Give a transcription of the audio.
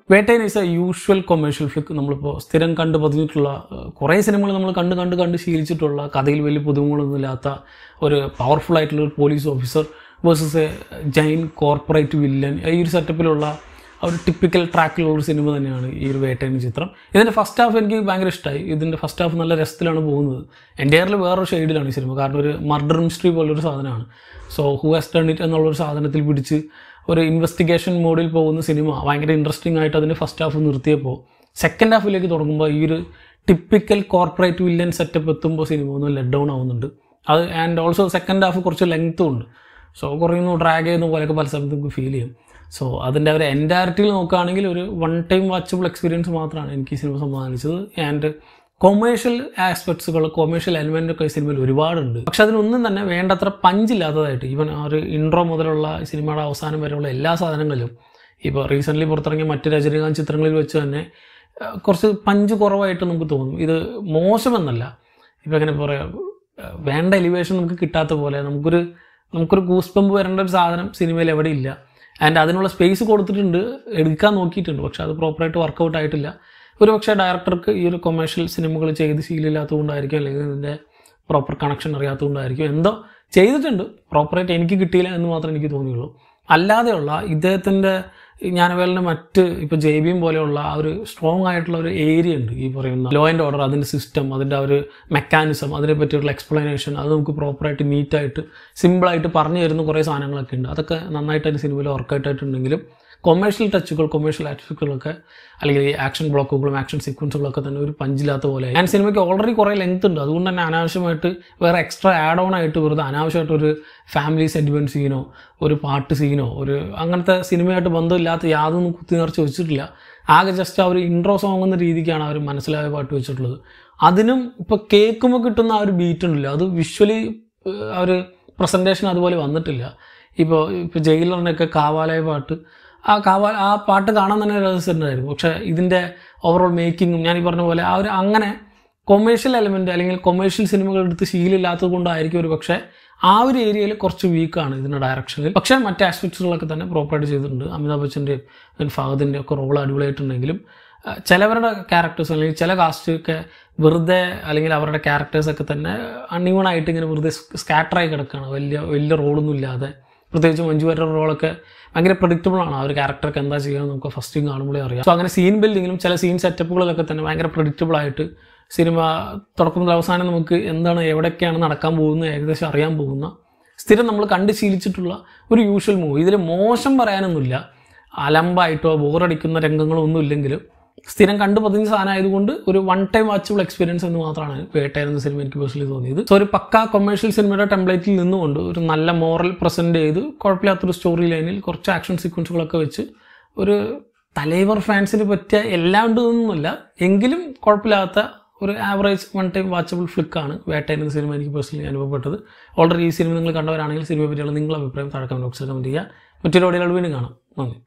വേട്ടൈൻ is a usual commercial flick നമ്മളിപ്പോൾ സ്ഥിരം കണ്ട് പതിഞ്ഞിട്ടുള്ള ഏഹ്, കുറേ സിനിമകൾ നമ്മൾ കണ്ട് കണ്ട് കണ്ട് ശീലിച്ചിട്ടുള്ള കഥയിൽ വലിയ പുതുമകളൊന്നും ഇല്ലാത്ത ഒരു പവർഫുൾ ആയിട്ടുള്ള ഒരു പോലീസ് ഓഫീസർ വേഴ്സസ് എ ജൈൻ കോർപ്പറേറ്റ് വില്ലൻ ഈ ഒരു സെറ്റപ്പിലുള്ള ആ ഒരു ടിപ്പിക്കൽ ട്രാക്കിലുള്ള ഒരു സിനിമ തന്നെയാണ് ഈ ഒരു വേട്ടൈൻ ചിത്രം ഇതിൻ്റെ ഫസ്റ്റ് ഹാഫ് എനിക്ക് ഭയങ്കര ഇഷ്ടമായി ഇതിൻ്റെ ഫസ്റ്റ് ഹാഫ് നല്ല രസത്തിലാണ് പോകുന്നത് എൻ്റെ വേറൊരു ഷെയ്ഡിലാണ് ഈ സിനിമ കാരണം ഒരു മർഡർ മിസ്റ്ററി പോലൊരു സാധനമാണ് so who has done it എന്നുള്ളൊരു സാധനത്തിൽ പിടിച്ച് ഒരു ഇൻവെസ്റ്റിഗേഷൻ മോഡിൽ പോകുന്ന സിനിമ ഭയങ്കര ഇൻട്രസ്റ്റിംഗ് ആയിട്ട് അതിൻ്റെ ഫസ്റ്റ് ഹാഫ് നിർത്തിയപ്പോൾ സെക്കൻഡ് ഹാഫിലേക്ക് തുടങ്ങുമ്പോൾ ഈ ഒരു ടിപ്പിക്കൽ കോർപ്പറേറ്റ് വില്ലൻ സെറ്റപ്പ് എത്തുമ്പോൾ സിനിമ ഒന്ന് ലെറ്റ് ഡൗൺ ആവുന്നുണ്ട് അത് ആൻഡ് ഓൾസോ സെക്കൻഡ് ഹാഫ് കുറച്ച് ലെങ്ത്തും ഉണ്ട് സോ കുറേ ഒന്ന് ഡ്രാഗ് ചെയ്യുന്ന പോലെയൊക്കെ പല സമയത്ത് നമുക്ക് ഫീൽ ചെയ്യും സോ അതിൻ്റെ ഒരു എൻറ്റയറിറ്റിയിൽ നോക്കുകയാണെങ്കിൽ ഒരു വൺ ടൈം വാച്ചബിൾ എക്സ്പീരിയൻസ് മാത്രമാണ് എനിക്ക് ഈ സിനിമ സമ്മാനിച്ചത് ആൻഡ് കൊമേഴ്ഷ്യൽ ആസ്പെക്ട്സുകൾ കൊമേഴ്ഷ്യൽ എലിമെൻ്റ് ഒക്കെ ഈ സിനിമയിൽ ഒരുപാടുണ്ട് പക്ഷെ അതിനൊന്നും തന്നെ വേണ്ടത്ര പഞ്ചില്ലാത്തതായിട്ട് ഈവൻ ആ ഒരു ഇൻട്രോ മുതലുള്ള ഈ സിനിമയുടെ അവസാനം വരെയുള്ള എല്ലാ സാധനങ്ങളിലും ഇപ്പോൾ റീസെൻ്റ്ലി പുറത്തിറങ്ങിയ മറ്റ് രജനീകാന്ത് ചിത്രങ്ങളിൽ വെച്ച് തന്നെ ആ, കുറച്ച് പഞ്ച് കുറവായിട്ട് നമുക്ക് തോന്നും ഇത് മോശമെന്നല്ല ഇപ്പം എങ്ങനെ പറയാം ആ, വേണ്ട എലിവേഷൻ നമുക്ക് കിട്ടാത്ത പോലെ നമുക്കൊരു നമുക്കൊരു ഗൂസ് പമ്പ് വരേണ്ട ഒരു സാധനം സിനിമയിൽ എവിടെ ഇല്ല ആൻഡ് അതിനുള്ള സ്പേസ് കൊടുത്തിട്ടുണ്ട് എടുക്കാൻ നോക്കിയിട്ടുണ്ട് പക്ഷെ അത് പ്രോപ്പറായിട്ട് വർക്കൗട്ട് ആയിട്ടില്ല ഒരു പക്ഷേ ഡയറക്ടർക്ക് ഈ ഒരു കൊമേഴ്ഷ്യൽ സിനിമകൾ ചെയ്ത് ശീലമില്ലാത്തതുകൊണ്ടായിരിക്കും അല്ലെങ്കിൽ ഇതിൻ്റെ പ്രോപ്പർ കണക്ഷൻ അറിയാത്തതുകൊണ്ടായിരിക്കും എന്തോ ചെയ്തിട്ടുണ്ട് പ്രോപ്പറായിട്ട് എനിക്ക് കിട്ടിയില്ല എന്ന് മാത്രമേ എനിക്ക് തോന്നിയുള്ളൂ അല്ലാതെയുള്ള ഇദ്ദേഹത്തിൻ്റെ ജ്ഞാനവേലിൻ്റെ മറ്റ് ഇപ്പോൾ ജെ ബിയും പോലെയുള്ള ആ ഒരു സ്ട്രോങ് ആയിട്ടുള്ള ഒരു ഏരിയ ഉണ്ട് ഈ പറയുന്ന ലോ ആൻഡ് ഓർഡർ അതിൻ്റെ സിസ്റ്റം അതിൻ്റെ ആ ഒരു മെക്കാനിസം അതിനെ പറ്റിയുള്ള എക്സ്പ്ലനേഷൻ അത് നമുക്ക് പ്രോപ്പറായിട്ട് നീറ്റായിട്ട് സിമ്പിളായിട്ട് പറഞ്ഞു തരുന്ന കുറേ സാധനങ്ങളൊക്കെ ഉണ്ട് അതൊക്കെ നന്നായിട്ട് അതിൻ്റെ സിനിമയിൽ വർക്കൗട്ടായിട്ടുണ്ടെങ്കിലും കൊമേഴ്ഷ്യൽ ടച്ചുകൾ കൊമേഴ്ഷ്യൽ ആസ്പെക്റ്റുകളൊക്കെ അല്ലെങ്കിൽ ഈ ആക്ഷൻ ബ്ലോക്കുകളും ആക്ഷൻ സീക്വൻസുകളൊക്കെ തന്നെ ഒരു പഞ്ചില്ലാത്ത പോലെ ഞാൻ സിനിമയ്ക്ക് ഓൾറെഡി കുറേ ലെങ്ത് ഉണ്ട് അതുകൊണ്ട് തന്നെ അനാവശ്യമായിട്ട് വേറെ എക്സ്ട്രാ ആഡ് ഓൺ ആയിട്ട് വെറുതെ അനാവശ്യമായിട്ട് ഒരു ഫാമിലി സെൻറ്റിമെൻറ്റ് സീനോ ഒരു പാട്ട് സീനോ ഒരു അങ്ങനത്തെ സിനിമയായിട്ട് ബന്ധമില്ലാത്ത യാതൊന്നും കുത്തി നിറച്ച് വെച്ചിട്ടില്ല ആകെ ജസ്റ്റ് ആ ഒരു ഇൻട്രോ സോങ് എന്ന രീതിക്കാണ് അവർ മനസ്സിലായ പാട്ട് വെച്ചിട്ടുള്ളത് അതിനും ഇപ്പോൾ കേൾക്കുമ്പോൾ കിട്ടുന്ന ആ ഒരു ബീറ്റ് ഉണ്ടല്ലോ അത് വിഷ്വലി ആ ഒരു പ്രസൻറ്റേഷൻ അതുപോലെ വന്നിട്ടില്ല ഇപ്പോൾ ഇപ്പോൾ ജയിലറിൻ്റെയൊക്കെ കാവാലയ പാട്ട് ആ കാവാ ആ പാട്ട് കാണാൻ തന്നെ രസമുണ്ടായിരുന്നു പക്ഷേ ഇതിൻ്റെ ഓവറോൾ മേക്കിങ്ങും ഞാൻ ഈ പറഞ്ഞ പോലെ ആ ഒരു അങ്ങനെ കൊമേഴ്ഷ്യൽ എലമെൻറ്റ് അല്ലെങ്കിൽ കൊമേഴ്ഷ്യൽ സിനിമകൾ എടുത്ത് ശീലമില്ലാത്തത് കൊണ്ടായിരിക്കും ഒരു പക്ഷേ ആ ഒരു ഏരിയയിൽ കുറച്ച് വീക്കാണ് ഇതിൻ്റെ ഡയറക്ഷനിൽ പക്ഷേ മറ്റ് ആസ്പെക്ട്സുകളൊക്കെ തന്നെ പ്രോപ്പറായിട്ട് ചെയ്തിട്ടുണ്ട് അമിതാഭ് ബച്ചൻ്റെയും ഫഹദിൻ്റെ ഒക്കെ റോൾ അടിപൊളിയായിട്ടുണ്ടെങ്കിലും ആ, ചിലവരുടെ ക്യാരക്ടേഴ്സ് അല്ലെങ്കിൽ ചില കാസ്റ്റ് ഒക്കെ വെറുതെ അല്ലെങ്കിൽ അവരുടെ ക്യാരക്ടേഴ്സൊക്കെ തന്നെ അൺഈവൺ ആയിട്ട് ഇങ്ങനെ വെറുതെ സ്കാറ്ററായി കിടക്കുകയാണ് വലിയ വലിയ റോളൊന്നും ഇല്ലാതെ പ്രത്യേകിച്ച് മഞ്ജു വാര്യരുടെ റോളൊക്കെ ഭയങ്കര പ്രഡിക്റ്റബിൾ ആണ് ആ ഒരു ക്യാരക്ടർക്ക് എന്താ ചെയ്യുക നമുക്ക് ഫസ്റ്റിങ് കാണുമ്പോഴേ അറിയാം സോ അങ്ങനെ സീൻ ബിൽഡിങ്ങിലും ചില സീൻ സെറ്റപ്പുകളിലൊക്കെ തന്നെ ഭയങ്കര പ്രഡിക്റ്റബിൾ ആയിട്ട് സിനിമ തുടക്കം മുതൽ അവസാനം നമുക്ക് എന്താണ് എവിടെയൊക്കെയാണ് നടക്കാൻ പോകുന്നത് ഏകദേശം അറിയാൻ പോകുന്ന സ്ഥിരം നമ്മൾ കണ്ട് ശീലിച്ചിട്ടുള്ള ഒരു യൂഷ്വൽ മൂവി ഇതിൽ മോശം പറയാനൊന്നുമില്ല അലമ്പായിട്ടോ ബോറടിക്കുന്ന രംഗങ്ങളോ ഒന്നും ഇല്ലെങ്കിലും സ്ഥിരം കണ്ടു പതിഞ്ഞ സാധനം ആയതുകൊണ്ട് ഒരു വൺ ടൈം വാച്ചബിൾ എക്സ്പീരിയൻസ് എന്ന് മാത്രമാണ് വേട്ടയെന്ന സിനിമ എനിക്ക് പേഴ്സണലി തോന്നിയത് സോ ഒരു പക്ക കൊമേഴ്ഷ്യൽ സിനിമയുടെ ടെംപ്ലേറ്റിൽ നിന്നുകൊണ്ട് ഒരു നല്ല മോറൽ പ്രസൻറ്റ് ചെയ്ത് കുഴപ്പമില്ലാത്തൊരു സ്റ്റോറി ലൈനിൽ കുറച്ച് ആക്ഷൻ സീക്വൻസുകളൊക്കെ വെച്ച് ഒരു തലൈവർ ഫാൻസിന് പറ്റിയ എല്ലാം ഉണ്ടെന്നൊന്നുമില്ല എങ്കിലും കുഴപ്പമില്ലാത്ത ഒരു ആവറേജ് വൺ ടൈം വാച്ചബിൾ ഫ്ലിക്കാണ് വേട്ട എന്ന സിനിമ എനിക്ക് പേഴ്സണലി അനുഭവപ്പെട്ടത് ഓൾറെഡി ഈ സിനിമ നിങ്ങൾ കണ്ടവരാണെങ്കിൽ സിനിമയെ പറ്റിയുള്ള നിങ്ങളുടെ അഭിപ്രായം താഴെ കമന്റ് ബോക്സിൽ കമൻറ്റ് ചെയ്യുക മറ്റൊരു ഓടിയുള്ള വീണ്ടും കാണാം നന്ദി